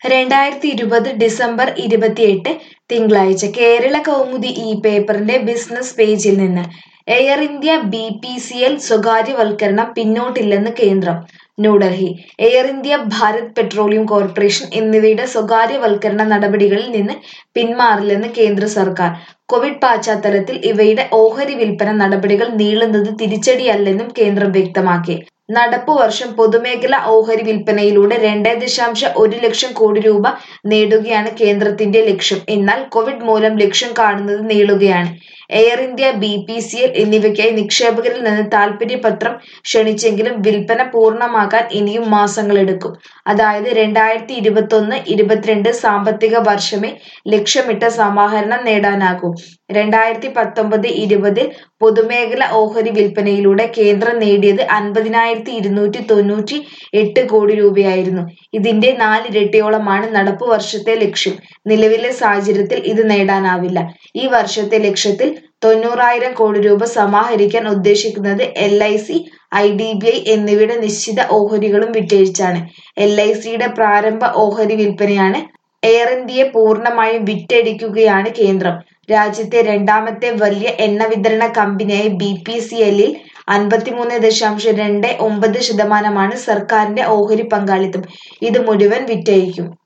രണ്ടായിരത്തി ഇരുപത് ഡിസംബർ ഇരുപത്തിയെട്ട് തിങ്കളാഴ്ച കേരള കൗമുദി ഈ പേപ്പറിന്റെ ബിസിനസ് പേജിൽ നിന്ന് Air India B P C L സ്വകാര്യവൽക്കരണം പിന്നോട്ടില്ലെന്ന് കേന്ദ്രം New Delhi Air India Bharat petroleum corporation എന്നിവയുടെ സ്വകാര്യവൽക്കരണ നടപടികളിൽ നിന്ന് പിന്മാറില്ലെന്ന് കേന്ദ്ര സർക്കാർ കോവിഡ് പശ്ചാത്തലത്തിൽ ഇവയുടെ ഓഹരി വിൽപ്പന നടപടികൾ നീളുന്നത് തിരിച്ചടിയല്ലെന്നും കേന്ദ്രം വ്യക്തമാക്കി നടപ്പു വർഷം പൊതുമേഖലാ ഓഹരി വിൽപ്പനയിലൂടെ രണ്ടേ ദശാംശം ഒരു ലക്ഷം കോടി രൂപ നേടുകയാണ് കേന്ദ്രത്തിന്റെ ലക്ഷ്യം എന്നാൽ കോവിഡ് മൂലം ലക്ഷ്യം കാണുന്നത് നീളുകയാണ് Air India B P C L എന്നിവയ്ക്കായി നിക്ഷേപകരിൽ നിന്ന് താൽപര്യപത്രം ക്ഷണിച്ചെങ്കിലും വിൽപ്പന പൂർണ്ണമാക്കാൻ ഇനിയും മാസങ്ങളെടുക്കും അതായത് രണ്ടായിരത്തി ഇരുപത്തൊന്ന് ഇരുപത്തിരണ്ട് സാമ്പത്തിക വർഷമേ ലക്ഷ്യമിട്ട സമാഹരണം നേടാനാകൂ രണ്ടായിരത്തി പത്തൊമ്പത് ഇരുപതിൽ പൊതുമേഖല ഓഹരി വിൽപ്പനയിലൂടെ കേന്ദ്രം നേടിയത് അൻപതിനായിരത്തി ഇരുന്നൂറ്റി തൊണ്ണൂറ്റി എട്ട് കോടി രൂപയായിരുന്നു ഇതിന്റെ നാലിരട്ടിയോളമാണ് നടപ്പു വർഷത്തെ ലക്ഷ്യം നിലവിലെ സാഹചര്യത്തിൽ ഇത് നേടാനാവില്ല ഈ വർഷത്തെ ലക്ഷ്യത്തിൽ തൊണ്ണൂറായിരം കോടി രൂപ സമാഹരിക്കാൻ ഉദ്ദേശിക്കുന്നത് L I C I D B I എന്നിവയുടെ നിശ്ചിത ഓഹരികളും വിറ്റഴിച്ചാണ് എൽ ഐ സിയുടെ പ്രാരംഭ ഓഹരി വിൽപ്പനയാണ് എയർ ഇന്ത്യയെ പൂർണ്ണമായും വിറ്റഴിക്കുകയാണ് കേന്ദ്രം രാജ്യത്തെ രണ്ടാമത്തെ വലിയ എണ്ണ വിതരണ കമ്പനിയായ ബി പി സി എല്ലിൽ അൻപത്തിമൂന്ന് ദശാംശം രണ്ട് ഒമ്പത് ശതമാനമാണ് സർക്കാരിന്റെ ഓഹരി പങ്കാളിത്തം ഇത് മുഴുവൻ വിറ്റഴിക്കും